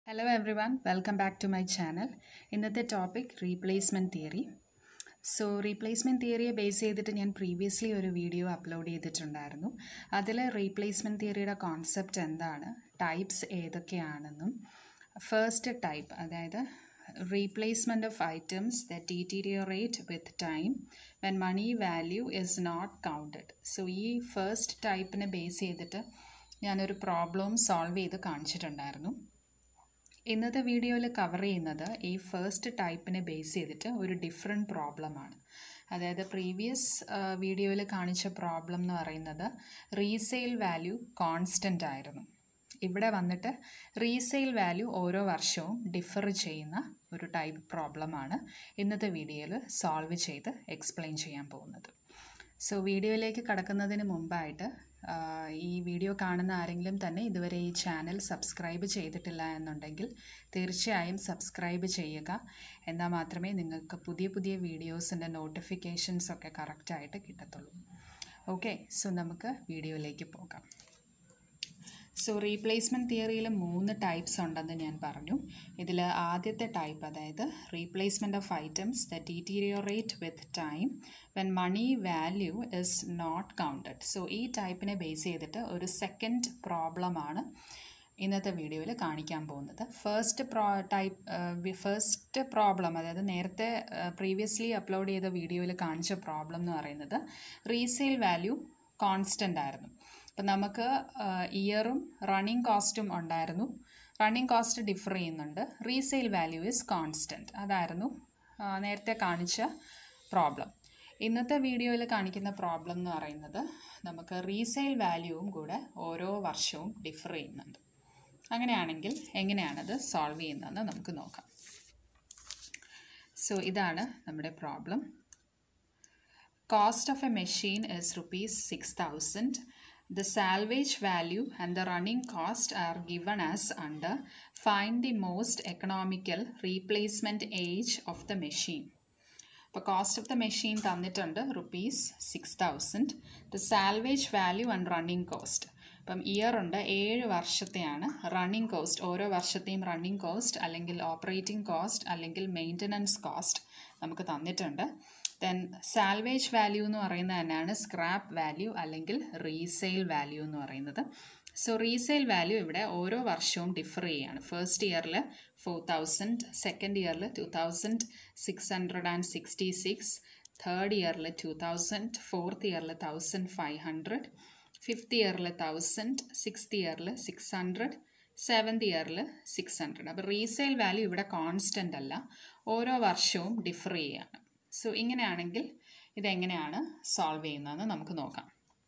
Hello everyone welcome back to my channel ഇന്നത്തെ topic replacement theory so replacement തിയറിയെ base ചെയ്തിട്ട് ഞാൻ previously ഒരു വീഡിയോ അപ്ലോഡ് ചെയ്തിട്ടുണ്ടായിരുന്നു അതിൽ റീപ്ലേസ്മെൻറ്റ് തിയറിയുടെ കോൺസെപ്റ്റ് എന്താണ് ടൈപ്സ് ഏതൊക്കെയാണെന്നും ഫസ്റ്റ് ടൈപ്പ് അതായത് replacement of items the deteriorate with time when money value is not counted so ഈ ഫസ്റ്റ് ടൈപ്പിനെ ബേസ് ചെയ്തിട്ട് ഞാനൊരു പ്രോബ്ലം സോൾവ് ചെയ്ത് കാണിച്ചിട്ടുണ്ടായിരുന്നു ഇന്നത്തെ വീഡിയോയിൽ കവർ ചെയ്യുന്നത് ഈ ഫസ്റ്റ് ടൈപ്പിനെ ബേസ് ചെയ്തിട്ട് ഒരു ഡിഫറെൻറ്റ് പ്രോബ്ലമാണ് അതായത് പ്രീവിയസ് വീഡിയോയിൽ കാണിച്ച പ്രോബ്ലം എന്ന് പറയുന്നത് റീസെയിൽ വാല്യൂ കോൺസ്റ്റൻ്റ് ആയിരുന്നു ഇവിടെ വന്നിട്ട് റീസെയിൽ വാല്യൂ ഓരോ വർഷവും ഡിഫർ ചെയ്യുന്ന ഒരു ടൈപ്പ് പ്രോബ്ലമാണ് ഇന്നത്തെ വീഡിയോയിൽ സോൾവ് ചെയ്ത് എക്സ്പ്ലെയിൻ ചെയ്യാൻ പോകുന്നത് സോ വീഡിയോയിലേക്ക് കടക്കുന്നതിന് മുമ്പായിട്ട് ഈ വീഡിയോ കാണുന്ന ആരെങ്കിലും തന്നെ ഇതുവരെ ഈ ചാനൽ സബ്സ്ക്രൈബ് ചെയ്തിട്ടില്ല എന്നുണ്ടെങ്കിൽ തീർച്ചയായും സബ്സ്ക്രൈബ് ചെയ്യുക എന്നാൽ മാത്രമേ നിങ്ങൾക്ക് പുതിയ പുതിയ വീഡിയോസിൻ്റെ നോട്ടിഫിക്കേഷൻസ് ഒക്കെ കറക്റ്റായിട്ട് കിട്ടത്തുള്ളൂ ഓക്കെ സോ നമുക്ക് വീഡിയോയിലേക്ക് പോകാം സോ റീപ്ലേസ്മെൻറ്റ് തിയറിയിൽ മൂന്ന് ടൈപ്സ് ഉണ്ടെന്ന് ഞാൻ പറഞ്ഞു ഇതിൽ ആദ്യത്തെ ടൈപ്പ് അതായത് replacement of items the deteriorate with time when money value is not counted so ഈ ടൈപ്പിനെ ബേസ് ചെയ്തിട്ട് ഒരു സെക്കൻഡ് പ്രോബ്ലമാണ് ഇന്നത്തെ വീഡിയോയിൽ കാണിക്കാൻ പോകുന്നത് first pro type first problem അതായത് നേരത്തെ പ്രീവിയസ്ലി അപ്ലോഡ് ചെയ്ത വീഡിയോയിൽ കാണിച്ച പ്രോബ്ലം എന്ന് പറയുന്നത് റീസെയിൽ വാല്യൂ കോൺസ്റ്റൻ്റ് ആയിരുന്നു അപ്പം നമുക്ക് ഇയറും റണ്ണിങ് കോസ്റ്റും ഉണ്ടായിരുന്നു റണ്ണിങ് കോസ്റ്റ് ഡിഫർ ചെയ്യുന്നുണ്ട് റീസെയിൽ വാല്യൂ ഇസ് കോൺസ്റ്റൻറ്റ് അതായിരുന്നു നേരത്തെ കാണിച്ച പ്രോബ്ലം ഇന്നത്തെ വീഡിയോയിൽ കാണിക്കുന്ന പ്രോബ്ലം എന്ന് പറയുന്നത് നമുക്ക് റീസെയിൽ വാല്യൂവും കൂടെ ഓരോ വർഷവും ഡിഫർ ചെയ്യുന്നുണ്ട് അങ്ങനെയാണെങ്കിൽ എങ്ങനെയാണത് സോൾവ് ചെയ്യുന്നതെന്ന് നമുക്ക് നോക്കാം സോ ഇതാണ് നമ്മുടെ problem cost of a machine is rupees six thousand The salvage value and the running cost are given as under find the most economical replacement age of the machine. അപ്പോൾ cost of the machine തന്നിട്ടുണ്ട് rupees six thousand the salvage value and running cost അപ്പം year ഉണ്ട് ഏഴ് വർഷത്തെയാണ് running cost ഓരോ വർഷത്തെയും running cost അല്ലെങ്കിൽ operating cost അല്ലെങ്കിൽ മെയിൻ്റനൻസ് കോസ്റ്റ് നമുക്ക് തന്നിട്ടുണ്ട് ദെൻ സാൽവേജ് വാല്യൂ എന്ന് പറയുന്നത് തന്നെയാണ് സ്ക്രാപ്പ് വാല്യൂ അല്ലെങ്കിൽ റീസെയിൽ വാല്യൂ എന്ന് പറയുന്നത് സോ റീസെയിൽ വാല്യൂ ഇവിടെ ഓരോ വർഷവും ഡിഫർ ചെയ്യുകയാണ് ഫസ്റ്റ് ഇയറിൽ ഫോർ തൗസൻഡ് സെക്കൻഡ് ഇയറിൽ two thousand six hundred and sixty six third ഇയറിൽ ടു തൗസൻഡ് ഫോർത്ത് ഇയറിൽ തൗസൻഡ് ഫൈവ് ഹൺഡ്രഡ് ഫിഫ്ത്ത് ഇയറിൽ തൗസൻഡ് സിക്സ്ത് ഇയറിൽ സിക്സ് ഹൺഡ്രഡ് സെവൻത് ഇയറിൽ സിക്സ് ഹൺഡ്രഡ് അപ്പോൾ റീസെയിൽ വാല്യൂ ഇവിടെ കോൺസ്റ്റൻ്റ് അല്ല ഓരോ വർഷവും ഡിഫർ ചെയ്യുകയാണ് സോ ഇങ്ങനെയാണെങ്കിൽ ഇതെങ്ങനെയാണ് സോൾവ് ചെയ്യുന്നതെന്ന് നമുക്ക് നോക്കാം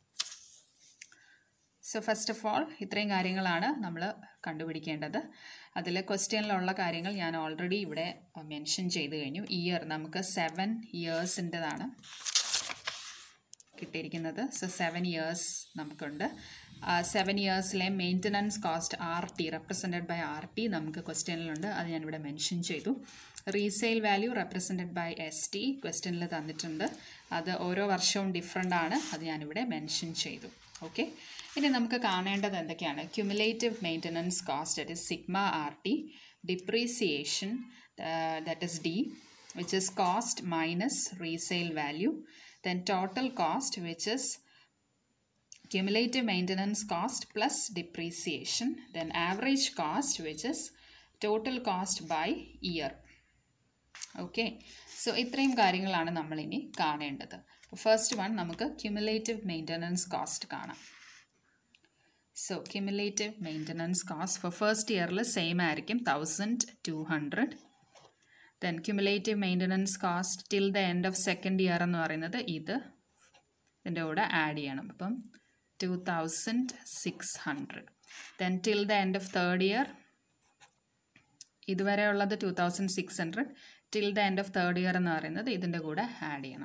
സോ ഫസ്റ്റ് ഓഫ് ഓൾ ഇത്രയും കാര്യങ്ങളാണ് നമ്മൾ കണ്ടുപിടിക്കേണ്ടത് അതിൽ ക്വസ്റ്റ്യനിലുള്ള കാര്യങ്ങൾ ഞാൻ ഓൾറെഡി ഇവിടെ മെൻഷൻ ചെയ്ത് കഴിഞ്ഞു ഇയർ നമുക്ക് സെവൻ ഇയേഴ്സിൻ്റെതാണ് കിട്ടിയിരിക്കുന്നത് സോ സെവൻ ഇയേഴ്സ് നമുക്കുണ്ട് സെവൻ ഇയേഴ്സിലെ maintenance cost R T represented by R T നമുക്ക് ക്വസ്റ്റ്യനിലുണ്ട് അത് ഞാനിവിടെ മെൻഷൻ ചെയ്തു resale value represented by S T ക്വസ്റ്റ്യനിൽ തന്നിട്ടുണ്ട് അത് ഓരോ വർഷവും ഡിഫറെൻ്റ് ആണ് അത് ഞാനിവിടെ മെൻഷൻ ചെയ്തു ഓക്കെ ഇനി നമുക്ക് കാണേണ്ടത് എന്തൊക്കെയാണ് cumulative maintenance cost that is sigma R T depreciation that is D which is cost minus resale value then total cost which is cumulative maintenance cost plus depreciation then average cost which is total cost by year okay so ഇത്രയും കാര്യങ്ങളാണ് നമ്മളിനി കാണേണ്ടത് first one നമുക്ക് cumulative maintenance cost കാണാം so cumulative maintenance cost for first ഇയറിൽ same ആയിരിക്കും thousand two hundred then cumulative maintenance cost till the end of second year എന്ന് പറയുന്നത് ഇത് ഇതിൻ്റെ കൂടെ ആഡ് ചെയ്യണം അപ്പം two thousand six hundred then till the end of third year ഇതുവരെ ഉള്ളത് two thousand six hundred till the end of third year എന്ന് പറയുന്നത് ഇതിൻ്റെ കൂടെ ആഡ് ചെയ്യണം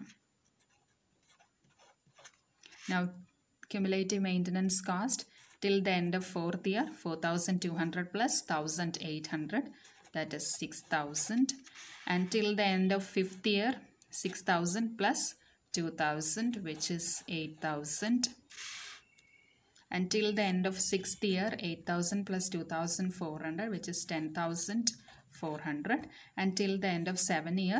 now cumulative maintenance cost till the end of fourth year four thousand two hundred plus thousand eight hundred that is six thousand and till the end of fifth year six thousand plus two thousand which is eight thousand until the end of sixth year 8000 plus 2400 which is 10400 until the end of seven year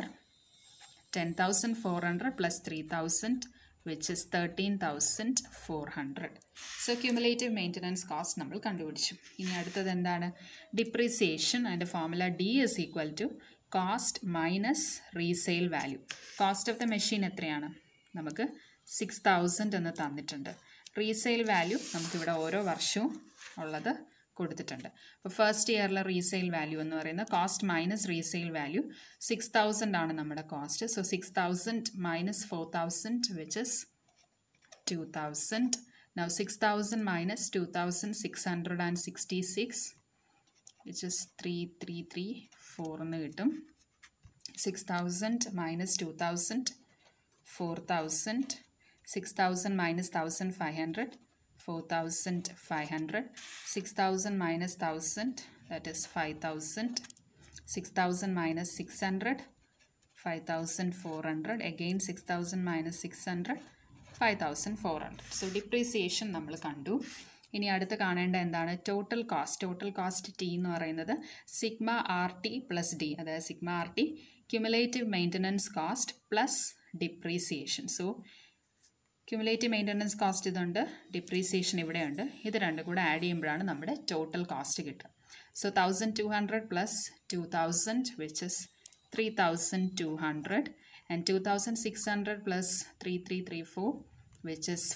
10400 plus 3000 which is 13400 so cumulative maintenance cost നമ്മൾ കണ്ടുപിടിച്ചു ഇനി അടുത്തത് എന്താണ് depreciation അതിൻ്റെ formula D is equal to cost minus resale value cost of the machine എത്രയാണ് നമുക്ക് six thousand എന്ന് തന്നിട്ടുണ്ട് റീസെയിൽ വാല്യൂ നമുക്കിവിടെ ഓരോ വർഷവും ഉള്ളത് കൊടുത്തിട്ടുണ്ട് അപ്പോൾ ഫസ്റ്റ് ഇയറിലെ റീസെയിൽ വാല്യൂ എന്ന് പറയുന്നത് cost minus resale value six thousand ആണ് നമ്മുടെ cost so six thousand minus four thousand which is two thousand now six thousand minus two thousand six hundred and sixty six which is three three three four എന്ന് കിട്ടും six thousand minus two thousand four thousand six thousand minus thousand five hundred four thousand five hundred six thousand minus thousand that is five thousand six thousand minus six hundred five thousand four hundred again six thousand minus six hundred five thousand four hundred so depreciation നമ്മൾ കണ്ടു ഇനി അടുത്ത് കാണേണ്ട എന്താണ് total cost total cost T എന്ന് പറയുന്നത് sigma R T plus D അതായത് sigma R T cumulative maintenance cost plus depreciation so cumulative maintenance cost ഇതുണ്ട് ഡിപ്രീസിയേഷൻ ഇവിടെയുണ്ട് ഇത് രണ്ടും കൂടെ ആഡ് ചെയ്യുമ്പോഴാണ് നമ്മുടെ ടോട്ടൽ കോസ്റ്റ് കിട്ടുക so thousand two hundred plus two thousand which is three thousand two hundred and two thousand six hundred plus three three three four which is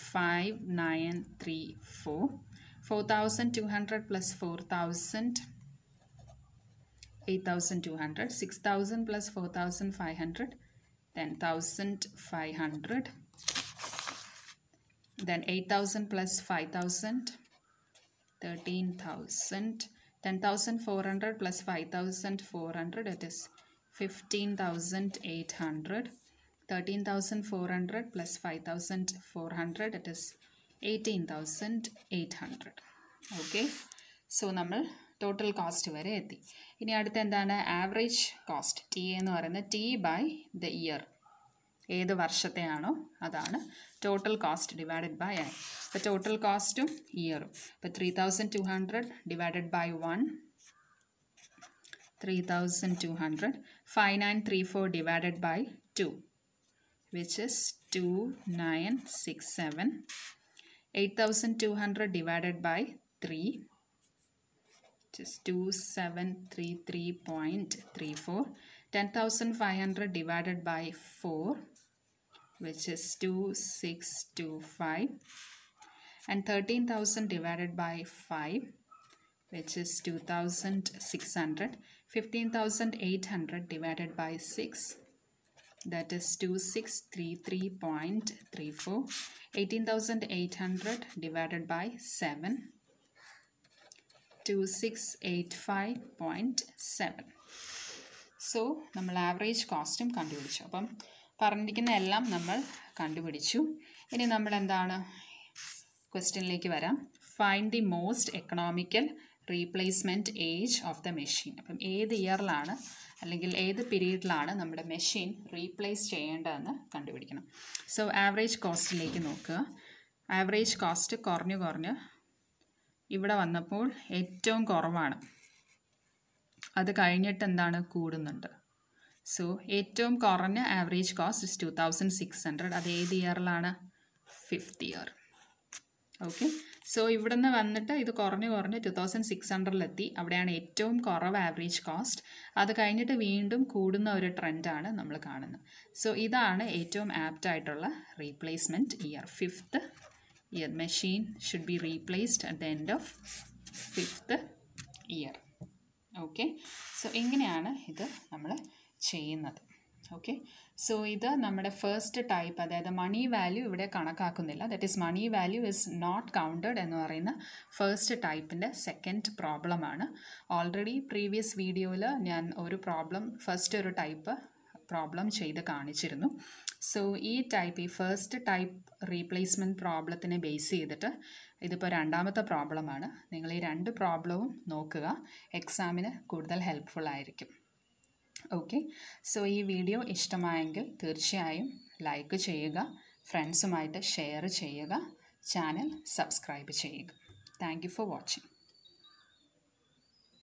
5934 4200 plus 4000 8200 6000 plus 4500 10500 then 8000 plus 5000 13000 10400 plus 5400 it is 15800 13,400 plus 5,400 it is 18,800 okay so നമ്മൾ total cost വരെ എത്തി ഇനി അടുത്ത എന്താണ് average cost T എന്ന് പറയുന്നത് T by the year ഏത് വർഷത്തെയാണോ അതാണ് total cost divided by I ഇപ്പോൾ ടോട്ടൽ കോസ്റ്റും ഇയറും ഇപ്പോൾ three thousand two hundred divided by one three thousand two hundred five nine three four divided by two which is 2967 8200 divided by 3 which is 2733.34 10500 divided by 4 which is 2625 and 13000 divided by 5 which is 2600 15800 divided by 6 that is 2633.34 18800 divided by 7 2685.7 so നമ്മൾ average കോസ്റ്റും കണ്ടുപിടിച്ചു അപ്പം പറഞ്ഞിരിക്കുന്ന എല്ലാം നമ്മൾ കണ്ടുപിടിച്ചു ഇനി നമ്മൾ എന്താണ് ക്വസ്റ്റ്യനിലേക്ക് വരാം find the most economical replacement age of the machine അപ്പം ഏത് ഇയറിലാണ് അല്ലെങ്കിൽ ഏത് പീരീഡിലാണ് നമ്മുടെ മെഷീൻ റീപ്ലേസ് ചെയ്യേണ്ടതെന്ന് കണ്ടുപിടിക്കണം സോ ആവറേജ് കോസ്റ്റിലേക്ക് നോക്കുക ആവറേജ് കോസ്റ്റ് കുറഞ്ഞു കുറഞ്ഞ് ഇവിടെ വന്നപ്പോൾ ഏറ്റവും കുറവാണ് അത് കഴിഞ്ഞിട്ട് എന്താണ് കൂടുന്നുണ്ട് സോ ഏറ്റവും കുറഞ്ഞ average cost is two thousand six hundred അത് ഏത് ഇയറിലാണ് ഫിഫ്ത്ത് ഇയർ ഓക്കെ സോ ഇവിടെ നിന്ന് വന്നിട്ട് ഇത് കുറഞ്ഞ് കുറഞ്ഞ് ടു തൗസൻഡ് സിക്സ് ഹൺഡ്രഡിലെത്തി അവിടെയാണ് ഏറ്റവും കുറവ് ആവറേജ് കോസ്റ്റ് അത് കഴിഞ്ഞിട്ട് വീണ്ടും കൂടുന്ന ഒരു ട്രെൻഡാണ് നമ്മൾ കാണുന്നത് സോ ഇതാണ് ഏറ്റവും ആപ്റ്റ് ആയിട്ടുള്ള replacement year fifth year machine should be replaced at the end of fifth year okay so ഇങ്ങനെയാണ് ഇത് നമ്മൾ ചെയ്യുന്നത് ഓക്കെ സോ ഇത് നമ്മുടെ ഫസ്റ്റ് ടൈപ്പ് അതായത് മണി വാല്യൂ ഇവിടെ കണക്കാക്കുന്നില്ല that is money value is not counted എന്ന് പറയുന്ന ഫസ്റ്റ് ടൈപ്പിൻ്റെ സെക്കൻഡ് പ്രോബ്ലമാണ് ഓൾറെഡി പ്രീവിയസ് വീഡിയോയിൽ ഞാൻ ഒരു പ്രോബ്ലം ഫസ്റ്റ് ഒരു ടൈപ്പ് പ്രോബ്ലം ചെയ്ത് കാണിച്ചിരുന്നു സോ ഈ ടൈപ്പ് ഈ ഫസ്റ്റ് ടൈപ്പ് റീപ്ലേസ്മെൻറ്റ് പ്രോബ്ലത്തിനെ ബേസ് ചെയ്തിട്ട് ഇതിപ്പോൾ രണ്ടാമത്തെ പ്രോബ്ലമാണ് നിങ്ങൾ ഈ രണ്ട് പ്രോബ്ലവും നോക്കുക എക്സാമിന് കൂടുതൽ ഹെൽപ്ഫുൾ ആയിരിക്കും ഓക്കെ സോ ഈ വീഡിയോ ഇഷ്ടമായെങ്കിൽ തീർച്ചയായും ലൈക്ക് ചെയ്യുക ഫ്രണ്ട്സുമായിട്ട് ഷെയർ ചെയ്യുക ചാനൽ സബ്സ്ക്രൈബ് ചെയ്യുക താങ്ക് യു ഫോർ വാച്ചിങ്